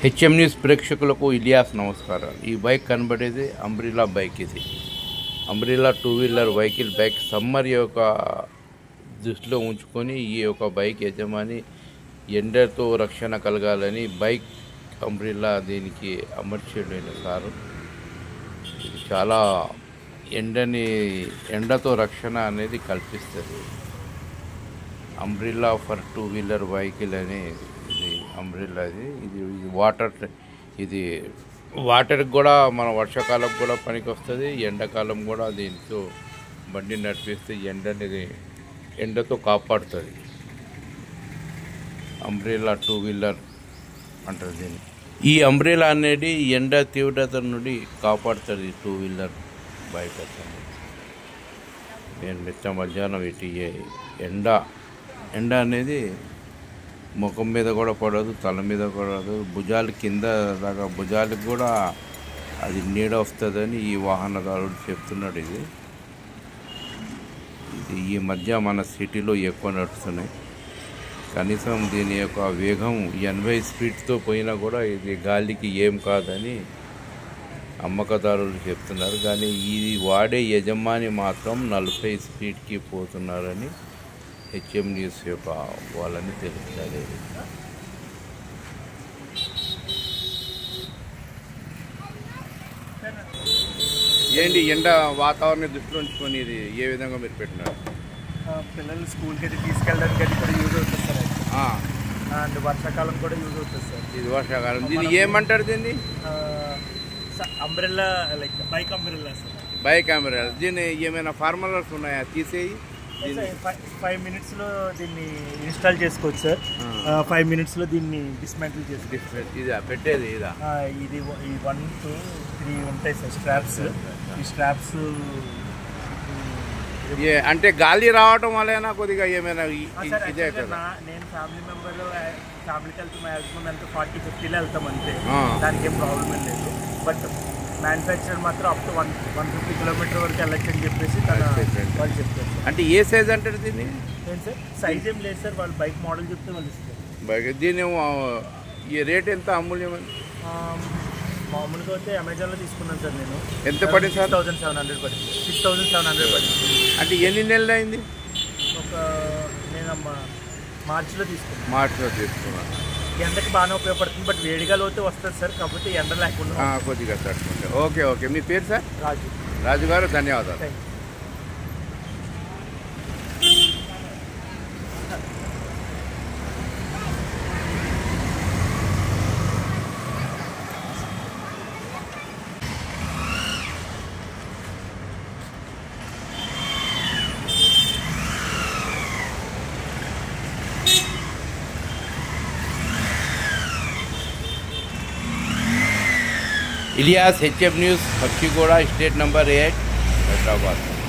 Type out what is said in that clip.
HM news ప్రేక్షకులకు ఇలియాస్ నమస్కారం ఈ బైక్ కనబడేది అంబ్రిలా బైక్ ఇది umbrella two wheeler vehicle bike summer యొక్క దృష్టిలో ఉంచుకొని ఈ యొక్క బైక్ యజమాని ఎండతో రక్షణ కలగాలని బైక్ అంబ్రిలా దీనికి అమర్చేయడం సారు ఇది చాలా ఎండని ఎండతో రక్షణ అనేది కల్పిస్తుంది umbrella for two wheeler vehicle అని ఇది అంబ్రిల్లా ఇది ఇది ఇది వాటర్ ఇది వాటర్కి కూడా మన వర్షాకాలం కూడా పనికి వస్తుంది ఎండాకాలం కూడా దీంతో బండి నడిపిస్తే ఎండని ఎండతో కాపాడుతుంది అంబ్రిల్లా టూ వీలర్ అంటారు దీన్ని ఈ అంబ్రిల్లా అనేది ఎండ తీవ్రత నుండి కాపాడుతుంది టూ వీలర్ బైక్ అతను నేను మిట్ట మధ్యాహ్నం ఇటు ఏ- ఎండ ఎండ అనేది ముఖం మీద కూడా పడదు తల మీద పడదు భుజాల కింద దాకా భుజాలకు కూడా అది నీడ వస్తుందని ఈ వాహనదారుడు చెప్తున్నాడు ఇది ఇది ఈ మధ్య మన సిటీలో ఎక్కువ నడుస్తున్నాయి కనీసం దీని యొక్క వేగం ఎనభై స్పీడ్తో పోయినా కూడా ఇది గాలికి ఏం కాదని అమ్మకదారులు చెప్తున్నారు కానీ ఇది వాడే యజమాని మాత్రం నలభై స్పీడ్కి పోతున్నారని హెచ్ఎం న్యూస్ యొక్క వాళ్ళని తెలుస్తారు ఏంటి ఎండ వాతావరణ దృష్టిలో ఉంచుకొని ఇది ఏ విధంగా మీరు పెట్టినారు ఆ, పిల్లలు స్కూల్కి అయితే తీసుకెళ్ళడానికి అయితే కూడా యూజ్ అవుతుంది సార్ ఆ, అండ్ వర్షాకాలం కూడా యూజ్ అవుతుంది సార్ ఇది వర్షాకాలం దీన్ని ఏమంటారు దీన్ని umbrella like bike umbrella sir bike camera దీన్ని ఏమైనా ఫార్ములాస్ ఉన్నాయా తీసేయి దీన్ని ఫైవ్ మినిట్స్లో దీన్ని ఇన్స్టాల్ చేసుకోవచ్చు సార్ ఫైవ్ మినిట్స్లో దీన్ని డిస్మాంటిల్ చేసుకోవచ్చు డిస్ప్లే- ఇదా పెట్టేది ఇదా ఆ, ఇది వ- ఈ వన్ టూ త్రీ ఉంటాయి సార్ స్ట్రాప్స్ ఈ స్ట్రాప్స్ ఏ అంటే గాలి రావటం వల్ల కొద్దిగా ఏమైనా ఇ- ఇ- ఇదే కదా నేను ఫ్యామిలీ మెంబర్ ఫ్యామిలీకి వెళ్తే మ్యాక్సిమం ఎంత ఫార్టీ ఫిఫ్టీలో వెళ్తాం అంతే ఆ. దానికి ఏం ప్రాబ్లం ఏం లేదు బట్ మ్యానుఫ్యాక్చర్ మాత్రం up to one one fifty kilometer వరకు వెళ్ళచ్చు అని చెప్పేసి తన చెప్పండి. వాళ్ళు చెప్తారు సార్ అంటే ఏ సైజ్ అంటారు దీన్ని ఏం సార్ సైజ్ ఏం లేదు సార్ వాళ్ళు బైక్ మోడల్ చెప్తే వాళ్ళు ఇస్తారు బైక్ దీని ఆ, ఈ రేట్ ఎంత అమూల్యం ఆ, మామూలుగా అయితే అమెజాన్లో తీసుకున్నాను సార్ నేను ఎంత పడింది sir six thousand seven hundred పడింది సిక్స్ థౌసండ్ సెవెన్ హండ్రెడ్ పడింది అంటే ఎన్ని నెలలు అయింది ఒక నేను అమ్మ మార్చిలో తీసుకున్నాను మార్చిలో తీసుకున్నాను ఎండకి బాగానే ఉపయోగపడుతుంది బట్ వేడిగాలో అయితే వస్తుంది సార్ కాకపోతే ఎండ లేకుండా ఆ, కొద్దిగా తట్టుకుంటే ఓకే ఓకే మీ పేరు సార్ రాజు రాజు గారు ధన్యవాదాలు thank you Ilyas HF news Pakshiguda state number eight Hyderabad